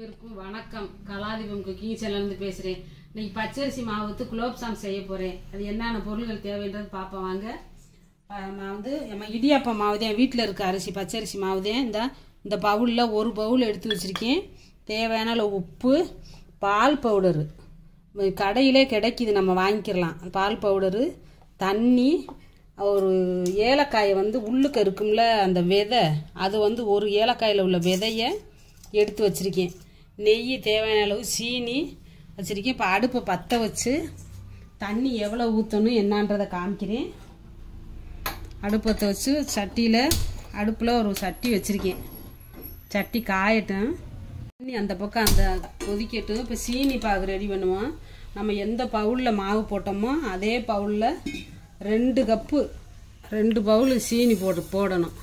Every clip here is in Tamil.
அனைவருக்கும் வணக்கம் கலாதிபம் குக்கிங் சேனல்லேருந்து பேசுகிறேன் இன்னைக்கு பச்சரிசி மாவு ஊற்றி குலோப்சாம் செய்ய போகிறேன் அது என்னென்ன பொருள்கள் தேவைன்றது பார்ப்போம் வாங்க ப- நான் வந்து நம்ம இடியாப்பம் மாவு தான் வீட்டில் இருக்க அரிசி பச்சரிசி மாவு தான் இந்த இந்த பவுலில் ஒரு பவுல் எடுத்து வச்சுருக்கேன் தேவையான அளவு உப்பு பால் பவுடரு கடையிலே கிடைக்கிது நம்ம வாங்கிக்கிறலாம் பால் பவுடரு தண்ணி ஒரு ஏலக்காயை வந்து உள்ளுக்க இருக்கும்ல அந்த விதை அது வந்து ஒரு ஏலக்காயில் உள்ள விதையை எடுத்து வச்சுருக்கேன் நெய் தேவையான அளவு சீனி வச்சுருக்கேன் இப்போ அடுப்பை பற்ற வச்சு தண்ணி எவ்வளோ ஊற்றணும் என்னன்றதை காமிக்கிறேன் அடுப்பத்தை வச்சு சட்டியில் அடுப்பில் ஒரு சட்டி வச்சுருக்கேன் சட்டி காயட்டும் தண்ணி அந்த பக்கம் அந்த கொதிக்கட்டும் இப்போ சீனி பாகு ரெடி பண்ணுவோம் நம்ம எந்த பவுலில் மாவு போட்டோமோ அதே பவுலில் ரெண்டு கப்பு ரெண்டு பவுல் சீனி போட்டு போடணும்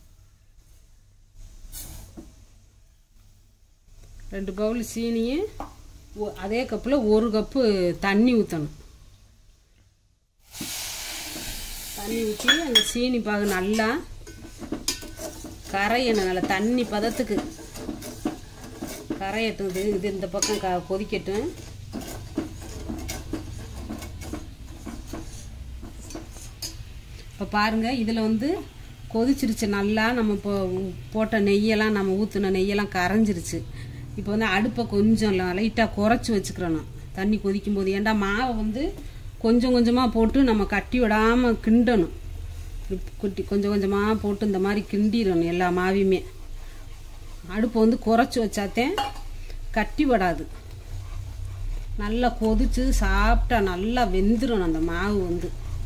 ரெண்டு பவுல் சீனியும் ஒ- அதே கப்பில் ஒரு கப்பு தண்ணி ஊற்றணும் தண்ணி ஊற்றி அந்த சீனி பாகு நல்லா கரையணும் நல்லா தண்ணி பதத்துக்கு கரையட்டும் இது இது இந்த பக்கம் க கொதிக்கட்டும் இப்போ பாருங்கள் இதில் வந்து கொதிச்சிருச்சு நல்லா நம்ம இப்போ போட்ட நெய்யெல்லாம் நம்ம ஊற்றின நெய்யெல்லாம் கரைஞ்சிருச்சு இப்போ வந்து அடுப்பை கொஞ்சம் லைட்டாக குறைச்சி வச்சுக்கிறணும் தண்ணி கொதிக்கும் போது ஏன்டா மாவை வந்து கொஞ்சம் கொஞ்சமாக போட்டு நம்ம கட்டி விடாமல் கிண்டணும் இப்படி குட்டி கொஞ்சம் கொஞ்சமாக போட்டு இந்த மாதிரி கிண்டிடணும் எல்லா மாவையுமே அடுப்பை வந்து குறைச்சி வச்சாத்தேன் கட்டி விடாது நல்லா கொதிச்சு சாப்பிட்டா நல்லா வெந்துடும் அந்த மாவு வந்து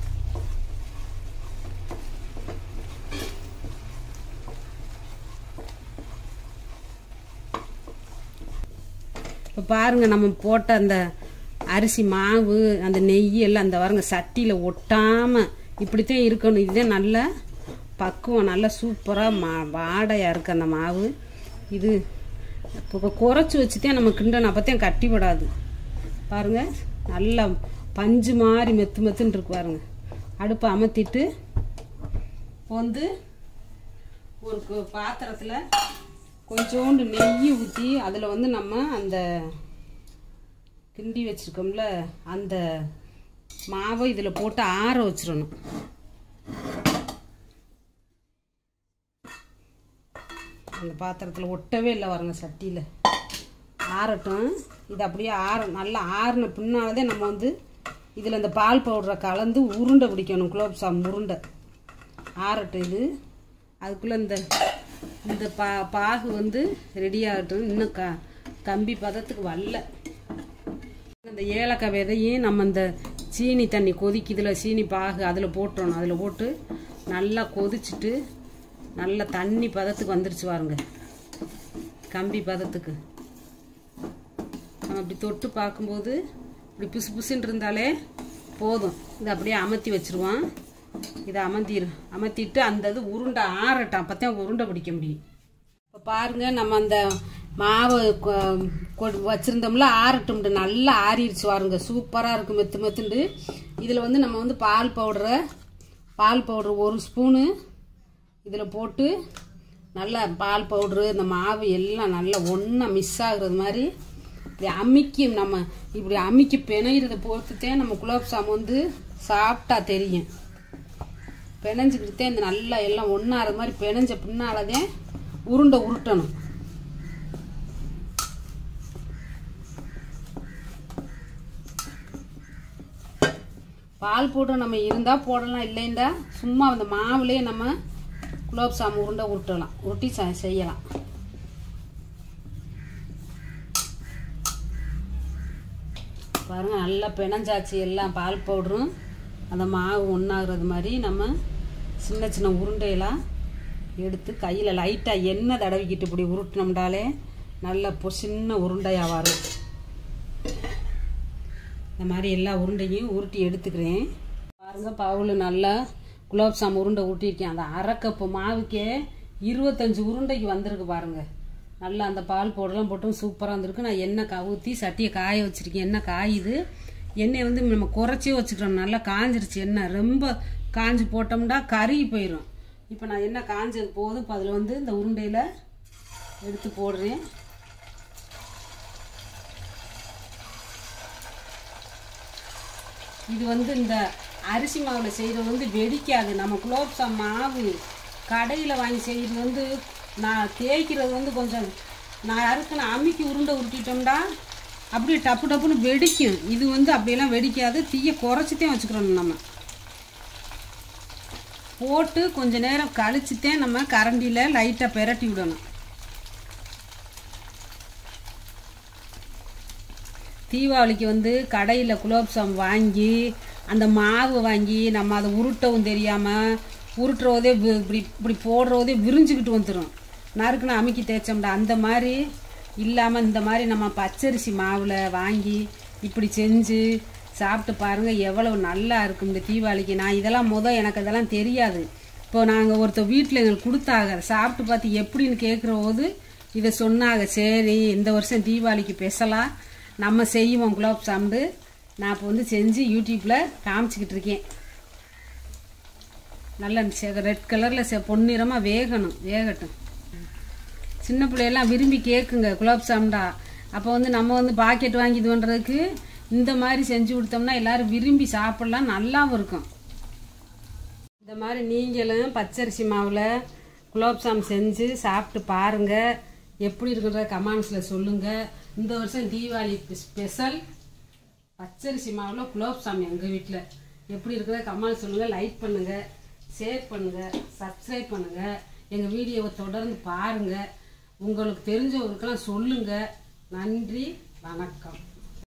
இப்போ பாருங்க நம்ம போட்ட அந்த அரிசி மாவு அந்த நெய் எல்லாம் அந்த பாருங்க சட்டியில் ஒட்டாமல் இப்படித்தான் இருக்கணும் இதுதான் நல்ல பக்குவம் நல்லா சூப்பராக மா வாடையாக இருக்கு அந்த மாவு இது இப்போ குறைச்சி வச்சுதான் நம்ம கிண்டணும் அப்போத்தான் கட்டி விடாது பாருங்க நல்லா பஞ்சு மாதிரி மெத்து மெத்துன்னு இருக்கு பாருங்க அடுப்பை அமர்த்திட்டு வந்து ஒரு கு- பாத்திரத்துல கொஞ்சோண்டு நெய் ஊற்றி அதில் வந்து நம்ம அந்த கிண்டி வச்சிருக்கோம்ல அந்த மாவை இதில் போட்டு ஆற வச்சிடணும் அந்த பாத்திரத்தில் ஒட்டவே இல்லை பாருங்க சட்டியில் ஆறட்டும் இது அப்படியே ஆற நல்லா ஆறின பின்னால்தே நம்ம வந்து இதில் இந்த பால் பவுடரை கலந்து உருண்டை பிடிக்கணும் குலோப்சாம் உருண்டை ஆறட்டும் இது அதுக்குள்ளே இந்த இந்த பா பாகு வந்து ரெடி ஆகட்டும் இன்னும் க கம்பி பதத்துக்கு வரல இந்த ஏலக்காய் விதையும் நம்ம இந்த சீனி தண்ணி கொதிக்குதுல சீனி பாகு அதில் போட்டுறணும் அதில் போட்டு நல்லா கொதிச்சுட்டு நல்லா தண்ணி பதத்துக்கு வந்துருச்சு பாருங்க கம்பி பதத்துக்கு நம்ம அப்படி தொட்டு பார்க்கும்போது இப்படி புசு புசுன்னு இருந்தாலே போதும் இதை அப்படியே அமர்த்தி வச்சிருவோம் இதை அமர்த்திரு அமர்த்திட்டு அந்த இது உருண்டை ஆறட்டும் அப்போத்தான் உருண்டை பிடிக்க முடியும் இப்போ பாருங்க நம்ம அந்த மாவு கொ- கொ- வச்சிருந்தோம்ல ஆறட்டும்ட்டு நல்லா ஆறிடுச்சு பாருங்க சூப்பராக இருக்கும் மெத்து மெத்துண்டு இதில் வந்து நம்ம வந்து பால் பவுடரை பால் பவுடர் ஒரு ஸ்பூனு இதில் போட்டு நல்லா பால் பவுட்ரு இந்த மாவு எல்லாம் நல்லா ஒன்றா மிஸ் ஆகுறது மாதிரி இப்படி அமுக்கி நம்ம இப்படி அமுக்கி பிணையிறத பொறுத்துத்தே நம்ம குலோப் ஜாம் வந்து சாப்பிட்டா தெரியும் பிணைஞ்சிக்கிட்டே இந்த நல்லா எல்லாம் ஒன்றாற மாதிரி பிணைஞ்ச பின்னாலதான் உருண்டை உருட்டணும் பால் பவுடர் நம்ம இருந்தால் போடலாம் இல்லைண்டா சும்மா அந்த மாவுலேயே நம்ம குலோப் ஜாம் உருண்டை உருட்டலாம் உருட்டி செ- செய்யலாம் பாருங்க நல்லா பிணைஞ்சாச்சு எல்லாம் பால் பவுடரும் அந்த மாவு ஒன்றாகிறது மாதிரி நம்ம சின்ன சின்ன உருண்டையெல்லாம் எடுத்து கையில் லைட்டாக எண்ணெய் தடவிக்கிட்டு இப்படி உருட்டினோம்னாலே நல்ல பொ சின்ன உருண்டையாக வரும் இந்த மாதிரி எல்லா உருண்டையும் உருட்டி எடுத்துக்கிறேன் பாருங்க பவுல் நல்லா குலோப் ஜாம் உருண்டை உருட்டியிருக்கேன் அந்த அரை கப்பு மாவுக்கே இருபத்தஞ்சு உருண்டைக்கு வந்திருக்கு பாருங்க நல்லா அந்த பால் பவுடர்லாம் போட்டு சூப்பராக வந்திருக்கு நான் எண்ணெய் கா ஊற்றி சட்டியை காய வச்சிருக்கேன் எண்ணெய் காயுது எண்ணெயை வந்து நம்ம குறைச்சே வச்சுக்கிறோம் நல்லா காஞ்சிருச்சு எண்ணெய் ரொம்ப காஞ்சி போட்டோம்னா கருகி போயிடும் இப்போ நான் எண்ணெய் காஞ்சது போதும் இப்போ அதில் வந்து இந்த உருண்டையில் எடுத்து போடுறேன் இது வந்து இந்த அரிசி மாவில் செய்கிறது வந்து வெடிக்காது நம்ம குலோப்ஸாம் மாவு கடையில் வாங்கி செய்கிறது வந்து நான் தேய்க்கிறது வந்து கொஞ்சம் நான் அறுக்குன்னு அமுக்கி உருண்டை உருட்டிட்டோம்டா அப்படியே டப்பு டப்புன்னு வெடிக்கும் இது வந்து அப்படியெல்லாம் வெடிக்காது தீயை குறைச்சித்தே வச்சுக்கிறோம் நம்ம போட்டு கொஞ்ச நேரம் கழிச்சுத்தே நம்ம கரண்டியில் லைட்டாக பெரட்டி விடணும் தீபாவளிக்கு வந்து கடையில் குலோப்ஸாம் வாங்கி அந்த மாவு வாங்கி நம்ம அதை உருட்டவும் தெரியாமல் உருட்டுறதே வி- இப்படி இப்படி போடுறதே விரிஞ்சுக்கிட்டு வந்துடும் நறுக்குன்னு அமுக்கி தேய்ச்சோம்டா அந்த மாதிரி இல்லாமல் இந்த மாதிரி நம்ம பச்சரிசி மாவில் வாங்கி இப்படி செஞ்சு சாப்பிட்டு பாருங்கள் எவ்வளவு நல்லா இருக்கும் இந்த தீபாவளிக்கு நான் இதெல்லாம் முத எனக்கு அதெல்லாம் தெரியாது இப்போ நாங்கள் ஒருத்தர் வீட்டில் எங்களுக்கு கொடுத்தாங்க சாப்பிட்டு பார்த்து எப்படின்னு கேட்குற போது இதை சொன்னாங்க சரி இந்த வருஷம் தீபாவளிக்கு ஸ்பெஷலாக நம்ம செய்வோம் குலோப் சாம்டு நான் இப்போ வந்து செஞ்சு யூடியூப்பில் காமிச்சிக்கிட்டு இருக்கேன் நல்ல ரெட் கலரில் செ பொன்னிறமாக வேகணும் வேகட்டும் சின்ன பிள்ளையெல்லாம் விரும்பி கேட்குங்க குலோப் சாம்டா அப்போ வந்து நம்ம வந்து பாக்கெட் வாங்கி இது பண்ணுறதுக்கு இந்த மாதிரி செஞ்சு கொடுத்தோம்னா எல்லாரும் விரும்பி சாப்பிடலாம் நல்லாவும் இருக்கும் இந்த மாதிரி நீங்களும் பச்சரிசி மாவில் குலோப்ஜாம் செஞ்சு சாப்பிட்டு பாருங்கள் எப்படி இருக்குன்ற கமெண்ட்ஸில் சொல்லுங்கள் இந்த வருஷம் தீபாவளி ஸ்பெஷல் பச்சரிசி மாவில் குலோப்ஜாம் எங்கள் வீட்டில் எப்படி இருக்கிற கமெண்ட் சொல்லுங்கள் லைக் பண்ணுங்கள் ஷேர் பண்ணுங்கள் சப்ஸ்கிரைப் பண்ணுங்கள் எங்கள் வீடியோவை தொடர்ந்து பாருங்கள் உங்களுக்கு தெரிஞ்சவங்களுக்கெல்லாம் சொல்லுங்கள் நன்றி வணக்கம்